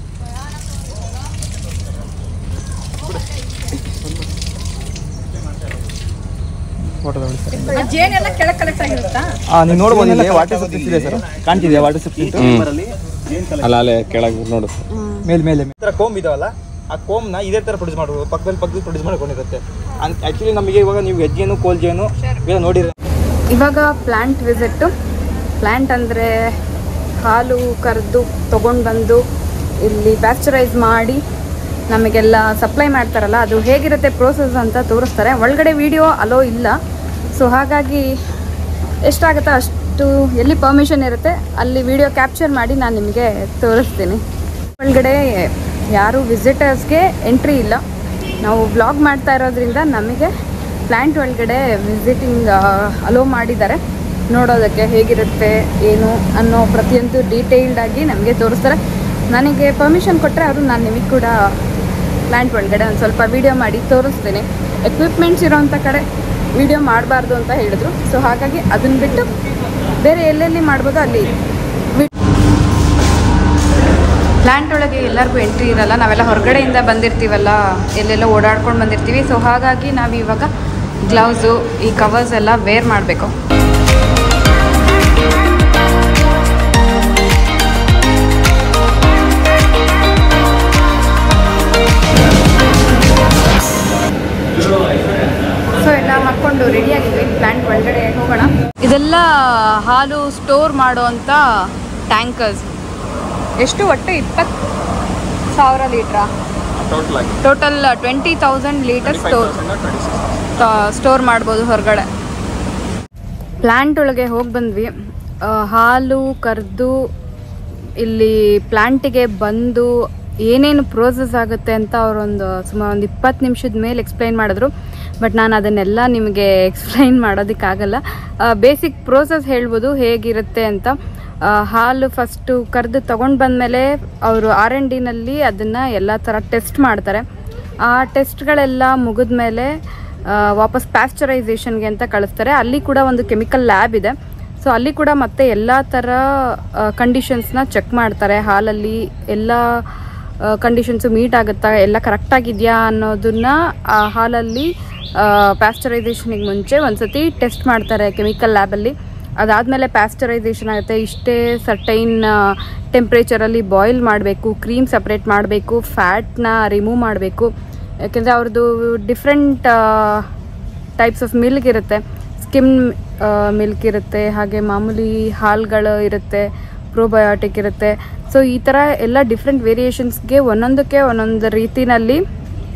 ಜೇನೆಲ್ಲ ಕೆಳಗೆ ಕಲೆಕ್ಟ್ ಆಗಿರುತ್ತಾ ಹಾಂ ನೀವು ನೋಡ್ಬೋದು ಇಲ್ಲಿ ವಾಟರ್ ಸಬ್ಸಿಡಿ ಇದೆ ಸರ್ ಕಾಣ್ತಿದೆಯಾ ವಾಟರ್ ಸಬ್ಸಿಡಿ ಚೇಂಬರಲ್ಲಿ ಏನ್ ಕಲರ್ ಅಲ್ಲ ಅಲ್ಲೇ ಕೆಳಗೆ ನೋಡು ಮೇಲೆ ಮೇಲೆ ಈ ಥರ ಕೋಮ್ ಇದಾವಲ್ಲ ಆ ಕೋಮ್ನ ಇದೇ ಥರ ಪ್ರೊಡ್ಯೂಸ್ ಮಾಡ್ಬೋದು ಪಕ್ಕದಲ್ಲಿ ಪಕ್ಕದಲ್ಲಿ ಪ್ರೊಡ್ಯೂಸ್ ಮಾಡ್ಕೊಂಡಿರುತ್ತೆ ಆ್ಯಕ್ಚುಲಿ ನಮಗೆ ಇವಾಗ ನೀವು ಹೆಜ್ಜೇನು ಕೋಲ್ಜೇನು ಇವೆಲ್ಲ ನೋಡಿರಿ ಇವಾಗ ಪ್ಲ್ಯಾಂಟ್ ವಿಸಿಟ್ಟು ಪ್ಲ್ಯಾಂಟ್ ಅಂದರೆ ಹಾಲು ಕರೆದು ತೊಗೊಂಡು ಬಂದು ಇಲ್ಲಿ ಪ್ಯಾಸ್ಚರೈಸ್ ಮಾಡಿ ನಮಗೆಲ್ಲ ಸಪ್ಲೈ ಮಾಡ್ತಾರಲ್ಲ ಅದು ಹೇಗಿರುತ್ತೆ ಪ್ರೋಸೆಸ್ ಅಂತ ತೋರಿಸ್ತಾರೆ ಒಳಗಡೆ ವಿಡಿಯೋ ಅಲೋ ಇಲ್ಲ ಸೊ ಹಾಗಾಗಿ ಎಷ್ಟಾಗುತ್ತೋ ಅಷ್ಟು ಎಲ್ಲಿ ಪರ್ಮಿಷನ್ ಇರುತ್ತೆ ಅಲ್ಲಿ ವಿಡಿಯೋ ಕ್ಯಾಪ್ಚರ್ ಮಾಡಿ ನಾನು ನಿಮಗೆ ತೋರಿಸ್ತೀನಿ ಒಳಗಡೆ ಯಾರು ವಿಸಿಟರ್ಸ್ಗೆ ಎಂಟ್ರಿ ಇಲ್ಲ ನಾವು ವ್ಲಾಗ್ ಮಾಡ್ತಾ ಇರೋದ್ರಿಂದ ನಮಗೆ ಪ್ಲ್ಯಾಂಟ್ ಒಳಗಡೆ ವಿಸಿಟಿಂಗ್ ಅಲೋ ಮಾಡಿದ್ದಾರೆ ನೋಡೋದಕ್ಕೆ ಹೇಗಿರುತ್ತೆ ಏನು ಅನ್ನೋ ಪ್ರತಿಯೊಂದು ಡೀಟೇಲ್ಡ್ ಆಗಿ ನಮಗೆ ತೋರಿಸ್ತಾರೆ ನನಗೆ ಪರ್ಮಿಷನ್ ಕೊಟ್ಟರೆ ಅವರು ನಾನು ನಿಮಗೆ ಕೂಡ ಪ್ಲ್ಯಾಂಟ್ ಒಳಗಡೆ ಒಂದು ಸ್ವಲ್ಪ ವೀಡಿಯೋ ಮಾಡಿ ತೋರಿಸ್ತೀನಿ ಎಕ್ವಿಪ್ಮೆಂಟ್ಸ್ ಇರೋವಂಥ ಕಡೆ ವೀಡಿಯೋ ಮಾಡಬಾರ್ದು ಅಂತ ಹೇಳಿದ್ರು ಸೊ ಹಾಗಾಗಿ ಅದನ್ನು ಬಿಟ್ಟು ಬೇರೆ ಎಲ್ಲೆಲ್ಲಿ ಮಾಡ್ಬೋದು ಅಲ್ಲಿ ಪ್ಲ್ಯಾಂಟ್ ಒಳಗೆ ಎಲ್ಲರಿಗೂ ಎಂಟ್ರಿ ಇರಲ್ಲ ನಾವೆಲ್ಲ ಹೊರಗಡೆಯಿಂದ ಬಂದಿರ್ತೀವಲ್ಲ ಎಲ್ಲೆಲ್ಲ ಓಡಾಡ್ಕೊಂಡು ಬಂದಿರ್ತೀವಿ ಸೊ ಹಾಗಾಗಿ ನಾವು ಇವಾಗ ಗ್ಲೌಸು ಈ ಕವರ್ಸ್ ಎಲ್ಲ ವೇರ್ ಮಾಡಬೇಕು ಸೊ ಎಲ್ಲ ಹಾಕ್ಕೊಂಡು ರೆಡಿಯಾಗಿದ್ವಿ ಪ್ಲ್ಯಾಂಟ್ ಒಳಗಡೆ ಹೋಗೋಣ ಇದೆಲ್ಲ ಹಾಲು ಸ್ಟೋರ್ ಮಾಡುವಂಥ ಟ್ಯಾಂಕರ್ಸ್ ಎಷ್ಟು ಒಟ್ಟು ಇಪ್ಪತ್ತು ಸಾವಿರ ಲೀಟ್ರಾ ಟೋಟಲ್ ಆಗಿ total twenty thousand litre store store ಮಾಡ್ಬೋದು ಹೊರಗಡೆ ಪ್ಲ್ಯಾಂಟ್ ಒಳಗೆ ಹೋಗಿ ಬಂದ್ವಿ ಆ, ಹಾಲು ಕರೆದು ಇಲ್ಲಿ ಪ್ಲ್ಯಾಂಟಿಗೆ ಬಂದು ಏನೇನು ಪ್ರೋಸೆಸ್ ಆಗುತ್ತೆ ಅಂತ ಅವರೊಂದು ಸುಮಾರು ಒಂದು ಇಪ್ಪತ್ತು ನಿಮಿಷದ ಮೇಲೆ ಎಕ್ಸ್ಪ್ಲೈನ್ ಮಾಡಿದ್ರು ಬಟ್ ನಾನು ಅದನ್ನೆಲ್ಲ ನಿಮಗೆ ಎಕ್ಸ್ಪ್ಲೈನ್ ಮಾಡೋದಕ್ಕಾಗಲ್ಲ ಬೇಸಿಕ್ ಪ್ರೋಸೆಸ್ ಹೇಳ್ಬೋದು ಹೇಗಿರುತ್ತೆ ಅಂತ ಆ, ಹಾಲು ಫಸ್ಟು ಕರೆದು ತೊಗೊಂಡು ಬಂದಮೇಲೆ ಅವರು ಆರ್ ಎನ್ ಡಿನಲ್ಲಿ ಅದನ್ನು ಎಲ್ಲ ಥರ ಟೆಸ್ಟ್ ಮಾಡ್ತಾರೆ ಆ ಟೆಸ್ಟ್ಗಳೆಲ್ಲ ಮುಗಿದ ಮೇಲೆ ವಾಪಸ್ ಪ್ಯಾಸ್ಚರೈಸೇಷನ್ಗೆ ಅಂತ ಕಳಿಸ್ತಾರೆ ಅಲ್ಲಿ ಕೂಡ ಒಂದು ಕೆಮಿಕಲ್ ಲ್ಯಾಬ್ ಇದೆ ಸೊ ಅಲ್ಲಿ ಕೂಡ ಮತ್ತೆ ಎಲ್ಲ ಥರ ಕಂಡೀಷನ್ಸ್ನ ಚೆಕ್ ಮಾಡ್ತಾರೆ ಹಾಲಲ್ಲಿ ಎಲ್ಲ ಕಂಡೀಷನ್ಸು ಮೀಟ್ ಆಗುತ್ತಾ ಎಲ್ಲ ಕರೆಕ್ಟಾಗಿದೆಯಾ ಅನ್ನೋದನ್ನ ಆ ಹಾಲಲ್ಲಿ ಪ್ಯಾಸ್ಚರೈಸೇಷನಿಗೆ ಮುಂಚೆ ಒಂದ್ಸತಿ ಟೆಸ್ಟ್ ಮಾಡ್ತಾರೆ ಕೆಮಿಕಲ್ ಲ್ಯಾಬಲ್ಲಿ ಅದಾದಮೇಲೆ ಪ್ಯಾಸ್ಚರೈಸೇಷನ್ ಆಗುತ್ತೆ ಇಷ್ಟೇ ಸರ್ಟೈನ್ ಟೆಂಪ್ರೇಚರಲ್ಲಿ ಬಾಯ್ಲ್ ಮಾಡಬೇಕು ಕ್ರೀಮ್ ಸಪ್ರೇಟ್ ಮಾಡಬೇಕು ಫ್ಯಾಟ್ನ ರಿಮೂವ್ ಮಾಡಬೇಕು ಯಾಕೆಂದರೆ ಅವ್ರದ್ದು ಡಿಫ್ರೆಂಟ್ ಟೈಪ್ಸ್ ಆಫ್ ಮಿಲ್ಕ್ ಇರುತ್ತೆ ಸ್ಕಿಮ್ ಮಿಲ್ಕ್ ಇರುತ್ತೆ ಹಾಗೆ ಮಾಮೂಲಿ ಹಾಲುಗಳು ಇರುತ್ತೆ ಪ್ರೋಬಯೋಟಿಕ್ ಇರುತ್ತೆ ಸೊ ಈ ಥರ ಎಲ್ಲ ಡಿಫ್ರೆಂಟ್ ವೇರಿಯೇಷನ್ಸ್ಗೆ ಒಂದೊಂದಕ್ಕೆ ಒಂದೊಂದು ರೀತಿನಲ್ಲಿ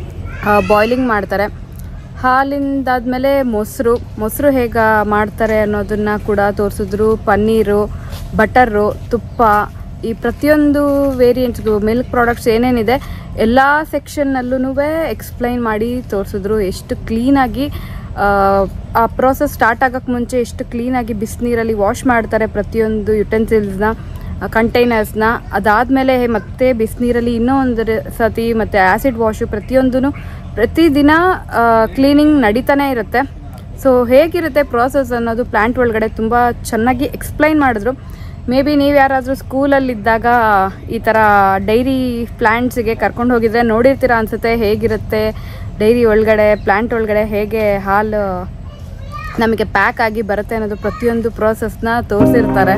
ಬಾಯ್ಲಿಂಗ್ ಮಾಡ್ತಾರೆ ಹಾಲಿಂದಾದ್ಮೇಲೆ ಮೊಸರು ಮೊಸರು ಹೇಗೆ ಮಾಡ್ತಾರೆ ಅನ್ನೋದನ್ನ ಕೂಡ ತೋರಿಸಿದ್ರು ಪನ್ನೀರು ಬಟರು ತುಪ್ಪ ಈ ಪ್ರತಿಯೊಂದು ವೇರಿಯಂಟ್ಸ್ಗೂ ಮಿಲ್ಕ್ ಪ್ರಾಡಕ್ಟ್ಸ್ ಏನೇನಿದೆ ಎಲ್ಲ ಸೆಕ್ಷನ್ನಲ್ಲೂ ಎಕ್ಸ್ಪ್ಲೈನ್ ಮಾಡಿ ತೋರಿಸಿದ್ರು ಎಷ್ಟು ಕ್ಲೀನಾಗಿ ಆ ಪ್ರೋಸೆಸ್ ಸ್ಟಾರ್ಟ್ ಆಗೋಕ್ಕೆ ಮುಂಚೆ ಎಷ್ಟು ಕ್ಲೀನಾಗಿ ಬಿಸಿನೀರಲ್ಲಿ ವಾಶ್ ಮಾಡ್ತಾರೆ ಪ್ರತಿಯೊಂದು ಯುಟೆನ್ಸಿಲ್ಸ್ನ ಕಂಟೈನರ್ಸ್ನ ಅದಾದಮೇಲೆ ಮತ್ತೆ ಬಿಸಿನೀರಲ್ಲಿ ಇನ್ನೂ ಒಂದು ಸತಿ ಮತ್ತು ಆ್ಯಸಿಡ್ ವಾಶು ಪ್ರತಿಯೊಂದೂ ಪ್ರತಿದಿನ ಕ್ಲೀನಿಂಗ್ ನಡೀತಾನೆ ಇರುತ್ತೆ ಸೊ ಹೇಗಿರುತ್ತೆ ಪ್ರಾಸೆಸ್ ಅನ್ನೋದು ಪ್ಲ್ಯಾಂಟ್ ಒಳಗಡೆ ತುಂಬ ಚೆನ್ನಾಗಿ ಎಕ್ಸ್ಪ್ಲೈನ್ ಮಾಡಿದ್ರು ಮೇ ಬಿ ನೀವು ಯಾರಾದರೂ ಸ್ಕೂಲಲ್ಲಿದ್ದಾಗ ಈ ಥರ ಡೈರಿ ಪ್ಲ್ಯಾಂಟ್ಸಿಗೆ ಕರ್ಕೊಂಡು ಹೋಗಿದ್ರೆ ನೋಡಿರ್ತೀರ ಅನಿಸುತ್ತೆ ಹೇಗಿರುತ್ತೆ ಡೈರಿ ಒಳಗಡೆ ಪ್ಲ್ಯಾಂಟ್ ಒಳಗಡೆ ಹೇಗೆ ಹಾಲು ನಮಗೆ ಪ್ಯಾಕ್ ಆಗಿ ಬರುತ್ತೆ ಅನ್ನೋದು ಪ್ರತಿಯೊಂದು ಪ್ರೋಸೆಸ್ನ ತೋರಿಸಿರ್ತಾರೆ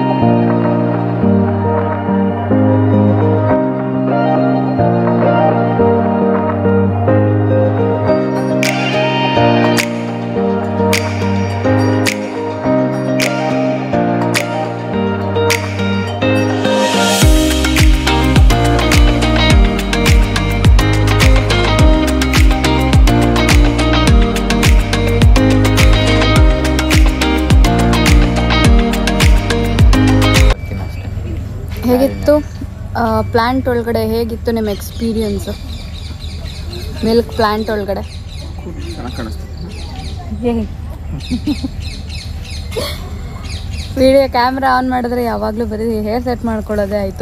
ಹೇಗಿತ್ತು ಪ್ಲ್ಯಾಂಟ್ ಒಳಗಡೆ ಹೇಗಿತ್ತು ನಿಮ್ಮ ಎಕ್ಸ್ಪೀರಿಯನ್ಸು ಮಿಲ್ಕ್ ಪ್ಲ್ಯಾಂಟ್ ಒಳಗಡೆ ಚೆನ್ನಾಗಿ ಕಾಣಿಸ್ತು ವಿಡಿಯೋ ಕ್ಯಾಮ್ರಾ ಆನ್ ಮಾಡಿದ್ರೆ ಯಾವಾಗಲೂ ಬರೀ ಹೇರ್ ಸೆಟ್ ಮಾಡ್ಕೊಳ್ಳೋದೇ ಆಯಿತು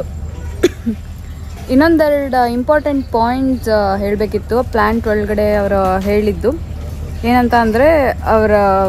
ಇನ್ನೊಂದೆರಡು ಇಂಪಾರ್ಟೆಂಟ್ ಪಾಯಿಂಟ್ಸ್ ಹೇಳಬೇಕಿತ್ತು ಪ್ಲ್ಯಾಂಟ್ ಒಳಗಡೆ ಅವರು ಹೇಳಿದ್ದು ಏನಂತ ಅಂದರೆ ಅವರ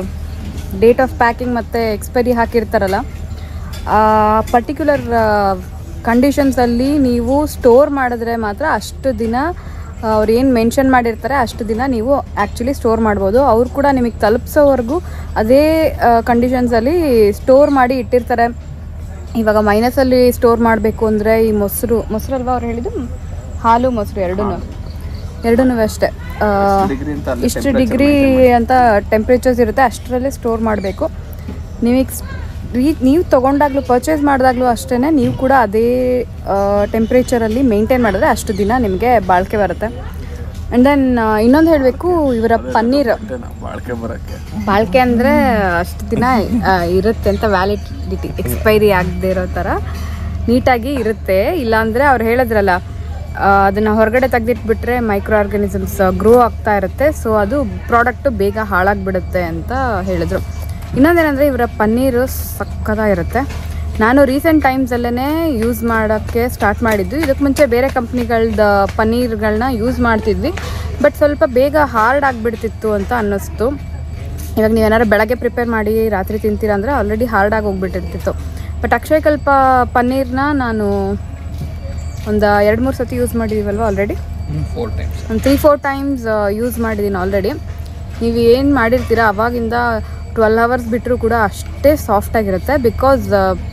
ಡೇಟ್ ಆಫ್ ಪ್ಯಾಕಿಂಗ್ ಮತ್ತು ಎಕ್ಸ್ಪೈರಿ ಹಾಕಿರ್ತಾರಲ್ಲ ಆ ಪರ್ಟಿಕ್ಯುಲರ್ ಕಂಡೀಷನ್ಸಲ್ಲಿ ನೀವು ಸ್ಟೋರ್ ಮಾಡಿದ್ರೆ ಮಾತ್ರ ಅಷ್ಟು ದಿನ ಅವ್ರು ಏನು ಮೆನ್ಷನ್ ಮಾಡಿರ್ತಾರೆ ಅಷ್ಟು ದಿನ ನೀವು ಆ್ಯಕ್ಚುಲಿ ಸ್ಟೋರ್ ಮಾಡ್ಬೋದು ಅವ್ರು ಕೂಡ ನಿಮಗೆ ತಲುಪಿಸೋವರೆಗೂ ಅದೇ ಕಂಡೀಷನ್ಸಲ್ಲಿ ಸ್ಟೋರ್ ಮಾಡಿ ಇಟ್ಟಿರ್ತಾರೆ ಇವಾಗ ಮೈನಸಲ್ಲಿ ಸ್ಟೋರ್ ಮಾಡಬೇಕು ಅಂದರೆ ಈ ಮೊಸರು ಮೊಸರು ಅಲ್ವಾ ಅವ್ರು ಹೇಳಿದ್ದು ಹಾಲು ಮೊಸರು ಎರಡೂ ಎರಡೂ ಅಷ್ಟೇ ಆ, degree ಅಂತ ಅಲ್ಲೇ ಇಷ್ಟು ಡಿಗ್ರಿ ಅಂತ ಟೆಂಪ್ರೇಚರ್ಸ್ ಇರುತ್ತೆ ಅಷ್ಟರಲ್ಲೇ ಸ್ಟೋರ್ ಮಾಡಬೇಕು ನೀವೀಗ ರೀ ನೀವು ತೊಗೊಂಡಾಗ್ಲೂ ಪರ್ಚೇಸ್ ಮಾಡಿದಾಗಲೂ ಅಷ್ಟೇ ನೀವು ಕೂಡ ಅದೇ ಟೆಂಪ್ರೇಚರಲ್ಲಿ ಮೇಂಟೈನ್ ಮಾಡಿದ್ರೆ ಅಷ್ಟು ದಿನ ನಿಮಗೆ ಬಾಳಿಕೆ ಬರುತ್ತೆ ಆ್ಯಂಡ್ ದೆನ್ ಇನ್ನೊಂದು ಹೇಳಬೇಕು ಇವರ ಪನ್ನೀರ್ ಬಾಳ್ಕೆ ಬರೋಕ್ಕೆ ಬಾಳಿಕೆ ಅಂದರೆ ಅಷ್ಟು ದಿನ ಆ, ಇರುತ್ತೆ ಅಂತ ವ್ಯಾಲಿಡಿಟಿ ಎಕ್ಸ್ಪೈರಿ ಆಗದೆ ಇರೋ ಥರ ನೀಟಾಗಿ ಇರುತ್ತೆ ಇಲ್ಲಾಂದರೆ ಅವ್ರು ಹೇಳಿದ್ರಲ್ಲ ಆ, ಅದನ್ನು ಹೊರಗಡೆ ತೆಗೆದಿಟ್ಬಿಟ್ರೆ ಮೈಕ್ರೋ ಆರ್ಗಾನಿಸಮ್ಸ್ ಗ್ರೋ ಆಗ್ತಾ ಇರುತ್ತೆ ಸೊ ಅದು ಪ್ರಾಡಕ್ಟು ಬೇಗ ಹಾಳಾಗಿಬಿಡುತ್ತೆ ಅಂತ ಹೇಳಿದ್ರು ಇನ್ನೊಂದೇನೆಂದರೆ ಇವರ ಪನ್ನೀರು ಸಕ್ಕದಾಗಿರುತ್ತೆ ನಾನು ರೀಸೆಂಟ್ ಟೈಮ್ಸಲ್ಲೇ ಯೂಸ್ ಮಾಡೋಕ್ಕೆ ಸ್ಟಾರ್ಟ್ ಮಾಡಿದ್ದು ಇದಕ್ಕೆ ಮುಂಚೆ ಬೇರೆ ಕಂಪ್ನಿಗಳ್ದ ಪನ್ನೀರ್ಗಳನ್ನ ಯೂಸ್ ಮಾಡ್ತಿದ್ವಿ ಬಟ್ ಸ್ವಲ್ಪ ಬೇಗ ಹಾರ್ಡ್ ಆಗಿಬಿಡ್ತಿತ್ತು ಅಂತ ಅನ್ನಿಸ್ತು ಇವಾಗ ನೀವೇನಾದ್ರು ಬೆಳಗ್ಗೆ ಪ್ರಿಪೇರ್ ಮಾಡಿ ರಾತ್ರಿ ತಿಂತೀರ ಅಂದರೆ ಆಲ್ರೆಡಿ ಹಾರ್ಡಾಗಿ ಹೋಗ್ಬಿಟ್ಟಿರ್ತಿತ್ತು ಬಟ್ ಅಕ್ಷಯಕಲ್ಪ ಪನ್ನೀರ್ನ ನಾನು ಒಂದು ಎರಡು ಮೂರು ಸತಿ ಯೂಸ್ ಮಾಡಿದ್ದೀವಲ್ವ ಆಲ್ರೆಡಿ ಫೋರ್ ಟೈಮ್ಸ್ ಒಂದು ತ್ರೀ ಫೋರ್ ಟೈಮ್ಸ್ ಯೂಸ್ ಮಾಡಿದ್ದೀನಿ ಆಲ್ರೆಡಿ ನೀವು ಏನು ಮಾಡಿರ್ತೀರ ಅವಾಗಿಂದ ಟ್ವೆಲ್ ಅವರ್ಸ್ ಬಿಟ್ಟರೂ ಕೂಡ ಅಷ್ಟೇ ಸಾಫ್ಟಾಗಿರುತ್ತೆ ಬಿಕಾಸ್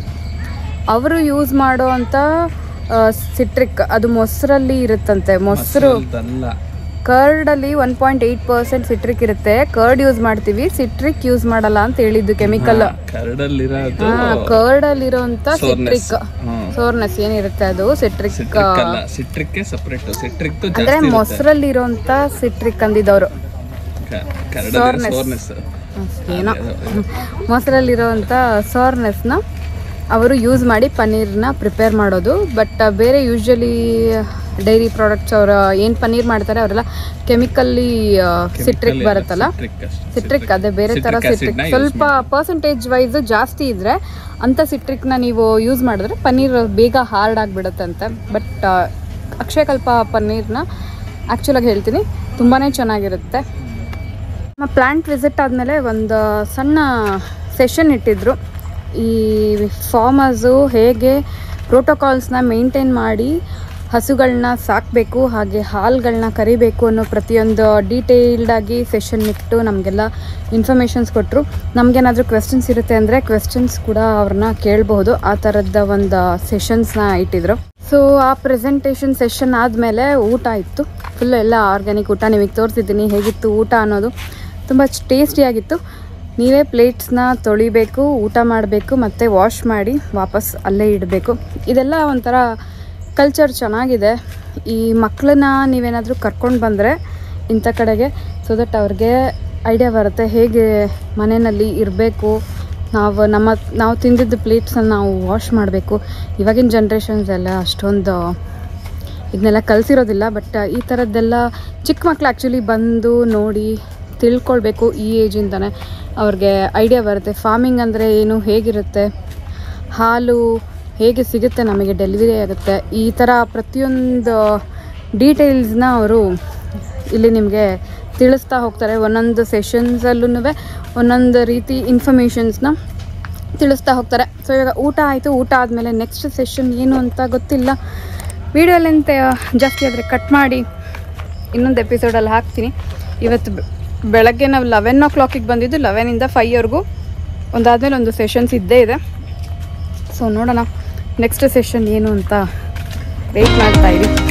ಅವರು ಯೂಸ್ ಮಾಡೋ ಅಂಥ ಸಿಟ್ರಿಕ್ ಅದು ಮೊಸರಲ್ಲಿ ಇರುತ್ತಂತೆ ಮೊಸರು ಅಲ್ಲ ಕರ್ಡಲ್ಲಿ one point eight percent citric ಇರುತ್ತೆ ಕರ್ಡ್ ಯೂಸ್ ಮಾಡ್ತೀವಿ ಸಿಟ್ರಿಕ್ ಯೂಸ್ ಮಾಡಲ್ಲ ಅಂತ ಹೇಳಿದ್ದು ಕೆಮಿಕಲ್ ಕರಡಲ್ಲಿರೋದು ಕರ್ಡಲ್ಲಿರೋಂಥ ಸಿಟ್ರಿಕ್ ಹ್ಮ್. ಸೋರ್ನೆಸ್ ಏನಿರುತ್ತೆ ಅದು ಸಿಟ್ರಿಕ್ ಸಿಟ್ರಿಕ್ ಅಲ್ಲ ಸಿಟ್ರಿಕ್ಕೆ ಸಪ್ರೇಟ್ ಸಿಟ್ರಿಕ್ ಅಂದ್ರೆ ಮೊಸರಲ್ಲಿರೋಂಥ ಸಿಟ್ರಿಕ್ ಅಂದಿದ್ದವರು ಕರಡ Sourness. ಸೋರ್ನೆಸ್ ಏನೋ ಮೊಸರಲ್ಲಿರೋಂಥ ಸೋರ್ನೆಸ್ನ ಅವರು ಯೂಸ್ ಮಾಡಿ ಪನ್ನೀರ್ನ ಪ್ರಿಪೇರ್ ಮಾಡೋದು ಬಟ್ ಬೇರೆ ಯೂಶ್ವಲಿ ಡೈರಿ ಪ್ರಾಡಕ್ಟ್ಸ್ ಅವರು ಏನು ಪನ್ನೀರ್ ಮಾಡ್ತಾರೆ ಅವರೆಲ್ಲ ಕೆಮಿಕಲ್ಲಿ ಸಿಟ್ರಿಕ್ ಬರುತ್ತಲ್ಲ ಸಿಟ್ರಿಕ್ ಅದೇ ಬೇರೆ ಥರ ಸಿಟ್ರಿಕ್ ಸ್ವಲ್ಪ ಪರ್ಸೆಂಟೇಜ್ ವೈಸ್ ಜಾಸ್ತಿ ಇದ್ದರೆ ಅಂಥ ಸಿಟ್ರಿಕ್ನ ನೀವು ಯೂಸ್ ಮಾಡಿದ್ರೆ ಪನ್ನೀರ್ ಬೇಗ ಹಾರ್ಡ್ ಆಗಿಬಿಡುತ್ತಂತೆ ಬಟ್ ಅಕ್ಷಯಕಲ್ಪ ಪನ್ನೀರ್ನ ಆ್ಯಕ್ಚುಲಾಗಿ ಹೇಳ್ತೀನಿ ತುಂಬಾ ಚೆನ್ನಾಗಿರುತ್ತೆ ನಮ್ಮ ಪ್ಲ್ಯಾಂಟ್ ವಿಸಿಟ್ ಆದಮೇಲೆ ಒಂದು ಸಣ್ಣ ಸೆಷನ್ ಇಟ್ಟಿದ್ರು ಈ ಫಾರ್ಮರ್ಸು ಹೇಗೆ ಪ್ರೋಟೋಕಾಲ್ಸ್ನ ಮೇಂಟೈನ್ ಮಾಡಿ ಹಸುಗಳನ್ನ ಸಾಕಬೇಕು ಹಾಗೆ ಹಾಲುಗಳನ್ನ ಕರಿಬೇಕು ಅನ್ನೋ ಪ್ರತಿಯೊಂದು ಡೀಟೇಲ್ಡಾಗಿ ಸೆಷನ್ ಇಟ್ಟು ನಮಗೆಲ್ಲ ಇನ್ಫಾರ್ಮೇಷನ್ಸ್ ಕೊಟ್ಟರು ನಮಗೇನಾದರೂ ಕ್ವೆಶನ್ಸ್ ಇರುತ್ತೆ ಅಂದರೆ ಕ್ವೆಶನ್ಸ್ ಕೂಡ ಅವ್ರನ್ನ ಕೇಳಬಹುದು ಆ ಥರದ ಒಂದು ಸೆಷನ್ಸ್ನ ಇಟ್ಟಿದ್ರು ಸೊ ಆ ಪ್ರೆಸೆಂಟೇಷನ್ ಸೆಷನ್ ಆದಮೇಲೆ ಊಟ ಇತ್ತು ಫುಲ್ ಎಲ್ಲ ಆರ್ಗ್ಯಾನಿಕ್ ಊಟ ನಿಮಗೆ ತೋರಿಸಿದ್ದೀನಿ ಹೇಗಿತ್ತು ಊಟ ಅನ್ನೋದು ತುಂಬ ಟೇಸ್ಟಿಯಾಗಿತ್ತು ನೀವೇ ಪ್ಲೇಟ್ಸ್ನ ತೊಳಿಬೇಕು ಊಟ ಮಾಡಬೇಕು ಮತ್ತು ವಾಶ್ ಮಾಡಿ ವಾಪಸ್ ಅಲ್ಲೇ ಇಡಬೇಕು ಇದೆಲ್ಲ ಒಂಥರ ಕಲ್ಚರ್ ಚೆನ್ನಾಗಿದೆ ಈ ಮಕ್ಕಳನ್ನ ನೀವೇನಾದರೂ ಕರ್ಕೊಂಡು ಬಂದರೆ ಇಂಥ ಕಡೆಗೆ ಸೊ ದಟ್ ಅವ್ರಿಗೆ ಐಡಿಯಾ ಬರುತ್ತೆ ಹೇಗೆ ಮನೆಯಲ್ಲಿ ಇರಬೇಕು ನಾವು ನಮ್ಮ ನಾವು ತಿಂದಿದ್ದು ಪ್ಲೇಟ್ಸನ್ನು ನಾವು ವಾಶ್ ಮಾಡಬೇಕು ಇವಾಗಿನ ಜನ್ರೇಷನ್ಸ್ ಎಲ್ಲ ಅಷ್ಟೊಂದು ಇದನ್ನೆಲ್ಲ ಕಲಿಸಿರೋದಿಲ್ಲ ಬಟ್ ಈ ಥರದ್ದೆಲ್ಲ ಚಿಕ್ಕ ಮಕ್ಳು ಆ್ಯಕ್ಚುಲಿ ಬಂದು ನೋಡಿ ತಿಳ್ಕೊಳ್ಬೇಕು ಈ ಏಜಿಂದನೇ ಅವ್ರಿಗೆ ಐಡಿಯಾ ಬರುತ್ತೆ ಫಾರ್ಮಿಂಗ್ ಅಂದರೆ ಏನು ಹೇಗಿರುತ್ತೆ ಹಾಲು ಹೇಗೆ ಸಿಗುತ್ತೆ ನಮಗೆ ಡೆಲಿವರಿ ಆಗುತ್ತೆ ಈ ಥರ ಪ್ರತಿಯೊಂದು ಡೀಟೇಲ್ಸ್ನ ಅವರು ಇಲ್ಲಿ ನಿಮಗೆ ತಿಳಿಸ್ತಾ ಹೋಗ್ತಾರೆ ಒಂದೊಂದು ಸೆಷನ್ಸಲ್ಲೂ ಒಂದೊಂದು ರೀತಿ ಇನ್ಫಾರ್ಮೇಷನ್ಸ್ನ ತಿಳಿಸ್ತಾ ಹೋಗ್ತಾರೆ ಸೊ ಇವಾಗ ಊಟ ಆಯಿತು ಊಟ ಆದಮೇಲೆ ನೆಕ್ಸ್ಟ್ ಸೆಷನ್ ಏನು ಅಂತ ಗೊತ್ತಿಲ್ಲ ವಿಡಿಯೋ ಲೆಂತ್ ಜಾಸ್ತಿ ಆದರೆ ಕಟ್ ಮಾಡಿ ಇನ್ನೊಂದು ಎಪಿಸೋಡಲ್ಲಿ ಹಾಕ್ತೀನಿ ಇವತ್ತು ಬೆ- ಬೆಳಗ್ಗೆ ನಾವು ಲೆವೆನ್ ಓ ಕ್ಲಾಕಿಗೆ ಬಂದಿದ್ದು ಲೆವೆನಿಂದ ಫೈವ್ವರೆಗೂ ಒಂದಾದಮೇಲೆ ಒಂದು ಸೆಷನ್ಸ್ ಇದ್ದೇ ಇದೆ ಸೊ ನೋಡೋಣ ನೆಕ್ಸ್ಟ್ ಸೆಷನ್ ಏನು ಅಂತ ವೆಯ್ಟ್ ಮಾಡ್ತಾ ಇದ್ದೀವಿ